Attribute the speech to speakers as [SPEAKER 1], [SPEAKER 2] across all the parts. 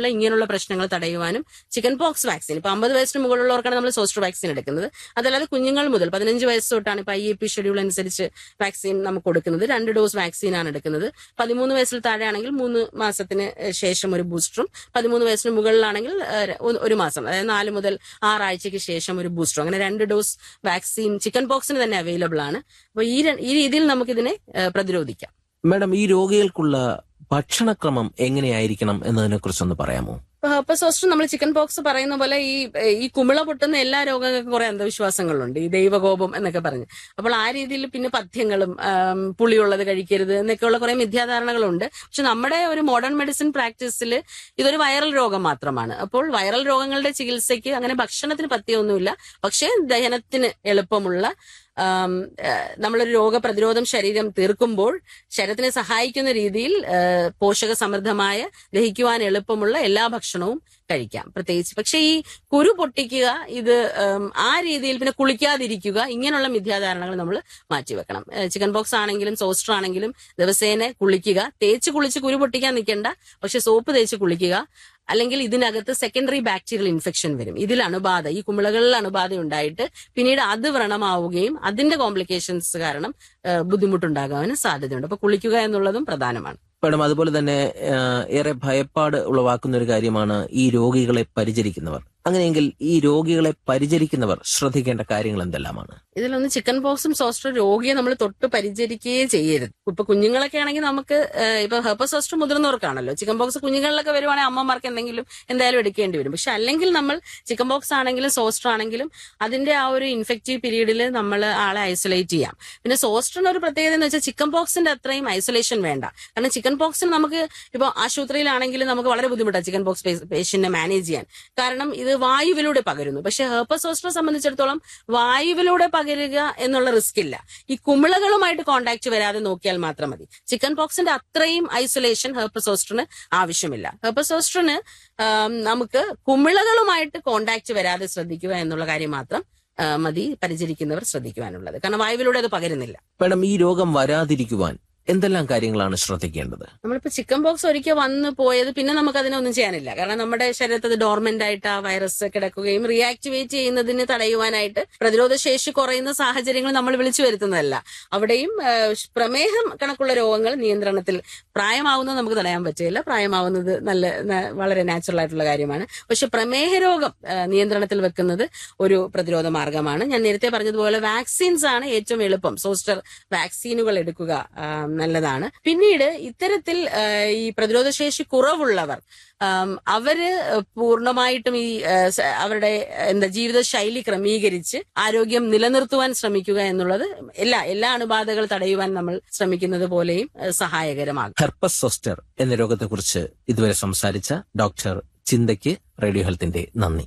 [SPEAKER 1] മുകളിലുള്ള ഇങ്ങനെയുള്ള പ്രശ്നങ്ങൾ തടയുവാനും ചിക്കൻ പോക്സ് വാക്സിൻ ഇപ്പൊ അമ്പത് വയസ്സിന് മുകളിലുള്ളവർക്കാണ് നമ്മൾ സോസ്റ്റർ വാക്സിൻ എടുക്കുന്നത് അതല്ലാതെ കുഞ്ഞുങ്ങൾ മുതൽ പതിനഞ്ച് വയസ്സ് തൊട്ടാണ് ഇപ്പൊ ഐ എ പി ഷെഡ്യൂൾ അനുസരിച്ച് വാക്സിൻ നമുക്ക് കൊടുക്കുന്നത് രണ്ട് ഡോസ് വാക്സിൻ ആണ് എടുക്കുന്നത് പതിമൂന്ന് വയസ്സിൽ താഴെയാണെങ്കിൽ മൂന്ന് മാസത്തിന് ശേഷം ഒരു ബൂസ്റ്ററും പതിമൂന്ന് വയസ്സിന് മുകളിലാണെങ്കിൽ ഏഹ്, ഒരു- ഒരു മാസം അതായത് നാല് മുതൽ ആറാഴ്ചയ്ക്ക് ശേഷം ഒരു ബൂസ്റ്ററും അങ്ങനെ രണ്ട് ഡോസ് വാക്സിൻ ചിക്കൻ പോക്സിന് തന്നെ അവൈലബിൾ ആണ് അപ്പൊ ഈ ര- ഈ രീതിയിൽ നമുക്കിതിനെ ഏഹ്, പ്രതിരോധിക്കാം
[SPEAKER 2] മാഡം ഈ രോഗികൾക്കുള്ള ഭക്ഷണക്രമം എങ്ങനെയായിരിക്കണം എന്നതിനെ കുറിച്ചൊന്ന് പറയാമോ
[SPEAKER 1] ഇപ്പൊ സോസ്റ്റർ നമ്മൾ ചിക്കൻ പോക്സ് പറയുന്ന പോലെ ഈ ഈ കുമിള പൊട്ടുന്ന എല്ലാ രോഗങ്ങൾക്കും കുറെ അന്ധവിശ്വാസങ്ങളുണ്ട് ഈ ദൈവകോപം എന്നൊക്കെ പറഞ്ഞ് അപ്പോൾ ആ രീതിയിൽ പിന്നെ പഥ്യങ്ങളും ആം, പുളിയുള്ളത് കഴിക്കരുത് എന്നൊക്കെയുള്ള കുറെ മിഥ്യാധാരണകളുണ്ട് പക്ഷെ നമ്മുടെ ഒരു മോഡേൺ മെഡിസിൻ പ്രാക്ടീസിൽ ഇതൊരു വൈറൽ രോഗം മാത്രമാണ് അപ്പോൾ വൈറൽ രോഗങ്ങളുടെ ചികിത്സയ്ക്ക് അങ്ങനെ ഭക്ഷണത്തിന് പഥ്യമൊന്നുമില്ല പക്ഷേ ദഹനത്തിന് എളുപ്പമുള്ള ആം, ഏഹ്, നമ്മളൊരു രോഗപ്രതിരോധം ശരീരം തീർക്കുമ്പോൾ ശരീരത്തിനെ സഹായിക്കുന്ന രീതിയിൽ ഏഹ്, പോഷക സമൃദ്ധമായ ദഹിക്കുവാൻ എളുപ്പമുള്ള എല്ലാ ഭക്ഷണവും കഴിക്കാം പ്രത്യേകിച്ച് പക്ഷെ ഈ കുരു പൊട്ടിക്കുക ഇത് ഉം, ആ രീതിയിൽ പിന്നെ കുളിക്കാതിരിക്കുക ഇങ്ങനെയുള്ള മിഥ്യാധാരണകൾ നമ്മൾ മാറ്റിവെക്കണം ഏഹ്, ചിക്കൻ ബോക്സ് ആണെങ്കിലും സോസ്റ്റർ ആണെങ്കിലും ദിവസേന കുളിക്കുക തേച്ച് കുളിച്ച് കുരു പൊട്ടിക്കാൻ നിൽക്കേണ്ട പക്ഷെ സോപ്പ് തേച്ച് കുളിക്കുക അല്ലെങ്കിൽ ഇതിനകത്ത് സെക്കൻഡറി ബാക്ടീരിയൽ ഇൻഫെക്ഷൻ വരും ഇതിൽ അണുബാധ ഈ കുമിളകളിൽ അണുബാധ ഉണ്ടായിട്ട് പിന്നീട് അത് വ്രണമാവുകയും അതിന്റെ കോംപ്ലിക്കേഷൻസ് കാരണം ഏഹ്, ബുദ്ധിമുട്ടുണ്ടാകാനും സാധ്യതയുണ്ട് അപ്പൊ കുളിക്കുക എന്നുള്ളതും പ്രധാനമാണ്
[SPEAKER 2] മാഡം അതുപോലെ തന്നെ ആ, ഏറെ ഭയപ്പാട് ഉളവാക്കുന്ന ഒരു കാര്യമാണ് ഈ രോഗികളെ പരിചരിക്കുന്നവർ അങ്ങനെയെങ്കിൽ ഈ രോഗികളെ പരിചരിക്കുന്നവർ ശ്രദ്ധിക്കേണ്ട കാര്യങ്ങൾ എന്തെല്ലാമാണ്
[SPEAKER 1] ഇതിലൊന്ന് ചിക്കൻ പോക്സും സോസ്റ്റർ രോഗിയെ നമ്മൾ തൊട്ട് പരിചരിക്കുകയേ ചെയ്യരുത് ഇപ്പൊ കുഞ്ഞുങ്ങളൊക്കെ ആണെങ്കിൽ നമുക്ക് ഏഹ്, ഇപ്പൊ ഹെർപ്പ സോസ്റ്റർ മുതിർന്നവർക്കാണല്ലോ ചിക്കൻ പോക്സ് കുഞ്ഞുങ്ങളിലൊക്കെ വരുവാണെങ്കിൽ അമ്മമാർക്ക് എന്തെങ്കിലും എന്തായാലും എടുക്കേണ്ടി വരും പക്ഷെ അല്ലെങ്കിൽ നമ്മൾ ചിക്കൻ പോക്സ് ആണെങ്കിലും സോസ്റ്റർ ആണെങ്കിലും അതിന്റെ ആ ഒരു ഇൻഫെക്റ്റീവ് പീരീഡിൽ നമ്മൾ ആളെ ഐസൊലേറ്റ് ചെയ്യാം പിന്നെ സോസ്റ്ററിന് ഒരു പ്രത്യേകത എന്ന് വെച്ചാൽ ചിക്കൻ പോക്സിന്റെ അത്രയും ഐസൊലേഷൻ വേണ്ട കാരണം ചിക്കൻ പോക്സിന് നമുക്ക് ഇപ്പൊ ആശുപത്രിയിലാണെങ്കിലും നമുക്ക് വളരെ ബുദ്ധിമുട്ടാണ് ചിക്കൻ പോക്സ് പേഷ്യന്റിനെ മാനേജ് ചെയ്യാൻ കാരണം ഇത് വായുവിലൂടെ പകരുന്നു പക്ഷെ ഹെർപ്പസ് സോസ്റ്ററെ സംബന്ധിച്ചിടത്തോളം വായുവിലൂടെ പകരുക എന്നുള്ള റിസ്ക് ഇല്ല ഈ കുമിളകളുമായിട്ട് കോണ്ടാക്ട് വരാതെ നോക്കിയാൽ മാത്രം മതി ചിക്കൻ പോക്സിന്റെ അത്രയും ഐസൊലേഷൻ ഹെർപ്പസ് സോസ്റ്ററിന് ആവശ്യമില്ല ഹെർപ്പസ് സോസ്റ്ററിന് നമുക്ക് കുമിളകളുമായിട്ട് കോണ്ടാക്ട് വരാതെ ശ്രദ്ധിക്കുക എന്നുള്ള കാര്യം മാത്രം ആ, മതി പരിചരിക്കുന്നവർ ശ്രദ്ധിക്കുവാനുള്ളത് കാരണം വായുവിലൂടെ അത് പകരുന്നില്ല
[SPEAKER 2] മാഡം ഈ രോഗം വരാതിരിക്കുവാൻ എന്തെല്ലാം കാര്യങ്ങളാണ് ശ്രദ്ധിക്കേണ്ടത്
[SPEAKER 1] നമ്മളിപ്പോ ചിക്കൻ ബോക്സ് ഒരിക്കൽ വന്ന് പോയത് പിന്നെ നമുക്ക് അതിനൊന്നും ചെയ്യാനില്ല കാരണം നമ്മുടെ ശരീരത്തിൽ അത് ഡോർമെന്റ് ആയിട്ട് ആ വൈറസ് കിടക്കുകയും റീആക്ടിവേറ്റ് ചെയ്യുന്നതിന് തടയുവാനായിട്ട് പ്രതിരോധ ശേഷി കുറയുന്ന സാഹചര്യങ്ങൾ നമ്മൾ വിളിച്ചു വരുത്തുന്നതല്ല അവിടെയും ആ, പ്രമേഹം കണക്കുള്ള രോഗങ്ങൾ നിയന്ത്രണത്തിൽ പ്രായമാവുന്നത് നമുക്ക് തടയാൻ പറ്റില്ല പ്രായമാവുന്നത് നല്ല ന- വളരെ നാച്ചുറൽ ആയിട്ടുള്ള കാര്യമാണ് പക്ഷെ പ്രമേഹ രോഗം ആ, നിയന്ത്രണത്തിൽ വെക്കുന്നത് ഒരു പ്രതിരോധ മാർഗമാണ് ഞാൻ നേരത്തെ പറഞ്ഞതുപോലെ വാക്സിൻസ് ആണ് ഏറ്റവും എളുപ്പം സോസ്റ്റർ വാക്സിനുകൾ എടുക്കുക ആ, നല്ലതാണ് പിന്നീട് ഇത്തരത്തിൽ ആ, ഈ പ്രതിരോധശേഷി കുറവുള്ളവർ ആം, അവര് പൂർണ്ണമായിട്ടും ഈ ആ, സ- അവരുടെ എന്താ ജീവിതശൈലി ക്രമീകരിച്ച് ആരോഗ്യം നിലനിർത്തുവാൻ ശ്രമിക്കുക എന്നുള്ളത് എല്ലാ എല്ലാ അണുബാധകൾ തടയുവാൻ നമ്മൾ ശ്രമിക്കുന്നത് പോലെയും ആ, സഹായകരമാകും
[SPEAKER 2] ഹെർപ്പസ് സോസ്റ്റർ എന്ന രോഗത്തെക്കുറിച്ച് ഇതുവരെ സംസാരിച്ച ഡോക്ടർ ചിന്തയ്ക്ക് റേഡിയോ ഹെൽത്തിന്റെ നന്ദി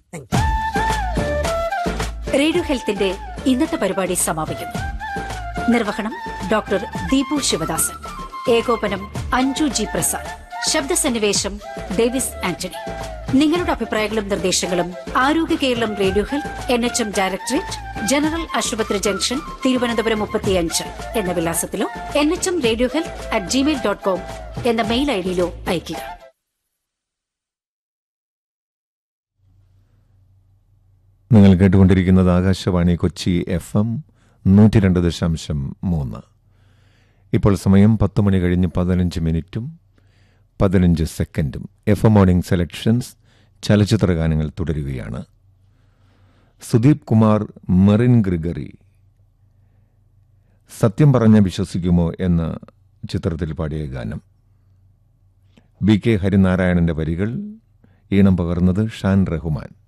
[SPEAKER 3] റേഡിയോ ഹെൽത്തിന്റെ ഇന്നത്തെ പരിപാടി സമാപിക്കുന്നു നിർവഹണം ഡോക്ടർ ദീപു ശിവദാസൻ ഏകോപനം അഞ്ജു ജി പ്രസാദ് ശബ്ദസന്നിവേശം ഡേവിസ് ആന്റണി നിങ്ങളുടെ അഭിപ്രായങ്ങളും നിർദ്ദേശങ്ങളും Arogya Keralam radio health N H M directorate general ആശുപത്രി ജംഗ്ഷൻ തിരുവനന്തപുരം മുപ്പത്തിയഞ്ച് എന്ന വിലാസത്തിലോ N H M radio health at Gmail dot com എന്ന മെയിൽ ഐഡിയിലോ അയയ്ക്കുക
[SPEAKER 4] നിങ്ങൾ കേട്ടുകൊണ്ടിരിക്കുന്നത് ആകാശവാണി കൊച്ചി എഫ് എം നൂറ്റി രണ്ട് ദശാംശം മൂന്ന് ഇപ്പോൾ സമയം പത്ത് മണി കഴിഞ്ഞ് പതിനഞ്ച് മിനിറ്റും പതിനഞ്ച് സെക്കൻഡും എഫ് എം മോർണിംഗ് സെലക്ഷൻസ് ചലച്ചിത്ര ഗാനങ്ങൾ തുടരുകയാണ് സുദീപ് കുമാർ മെറിൻ ഗ്രിഗറി സത്യം പറഞ്ഞ വിശ്വസിക്കുമോ എന്ന ചിത്രത്തിൽ പാടിയ ഗാനം ബി കെ ഹരിനാരായണന്റെ വരികൾ ഈണം പകർന്നത് ഷാൻ റഹ്മാൻ